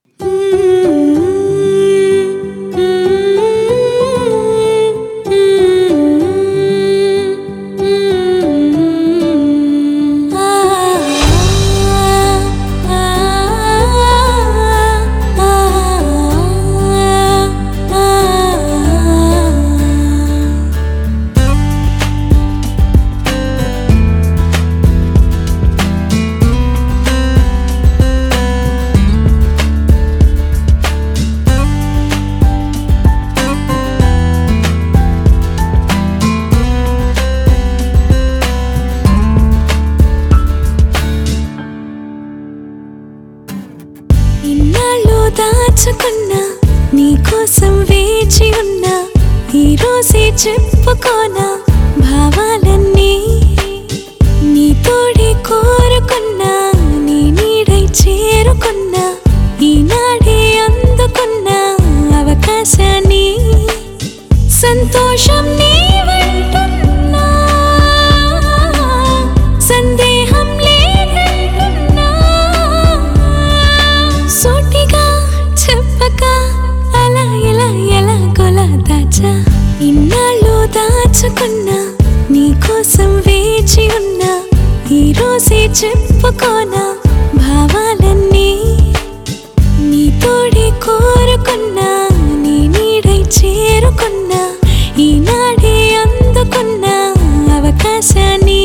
ఇన్నాళ్ళు దాచుకున్నా నీకోసం వేచి ఉన్నా ఈ రోజే చెప్పుకోనా భావాలన్నీ నీ తోడి కోరుకున్నా నీ నీడై చేరుకున్నా ఈనాడే అందుకున్నా అవకాశాన్ని సంతోషం నీవంటున్నా సందేహం లేదంటున్నా సూటిగా చెప్పక అలా ఎలా ఎలా గొల దాచా ఇన్నాళ్ళు దాచుకున్నా నీకోసం వేచి ఉన్నా ఈ రోజే చెప్పుకోనా భావాలన్నీ నీ తోడి కోరుకున్నా నీ నీడై చేరుకున్నా ఈనాడే అందుకున్నా అవకాశాన్ని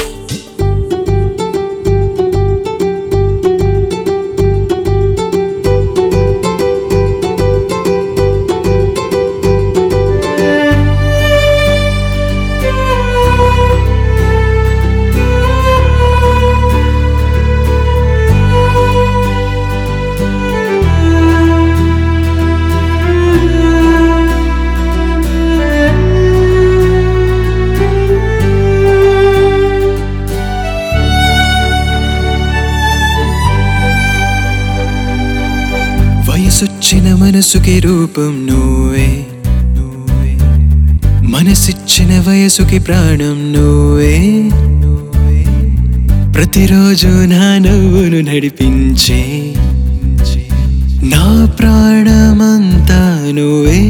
వయసొచ్చిన మనసుకి రూపం నువ్వే నువ్వే మనసిచ్చిన వయసుకి ప్రాణం నువ్వే నువ్వే. ప్రతిరోజు నా నవ్వును నడిపించే నా ప్రాణమంతా నువ్వే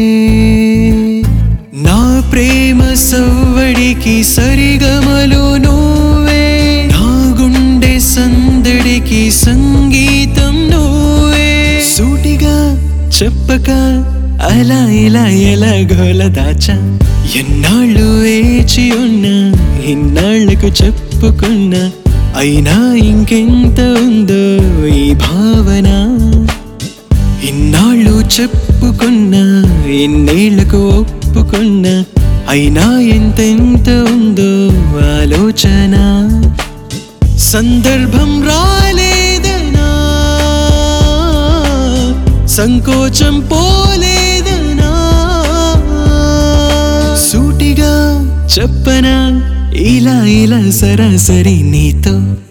నా ప్రేమ సవ్వడికి సరిగమలు నువ్వే నా గుండె సందడికి సంగీతం నువ్వే సూటిగా చెప్పక అలా ఇలా ఎలా గోల దాచా ఎన్నాళ్ళు వేచి ఉన్నా ఇన్నాళ్లకు చెప్పుకున్నా అయినా ఇంకెంత ఉందో ఈ భావన ఇన్నాళ్ళు చెప్పుకున్నా ఎన్నేళ్లకు ఒప్పుకున్నా అయినా ఎంతెంత ఉందో ఆలోచన సందర్భం రాలేదనా సంకోచం పోలేదనా సూటిగా చెప్పనా ఇలా ఇలా సరాసరి నీతో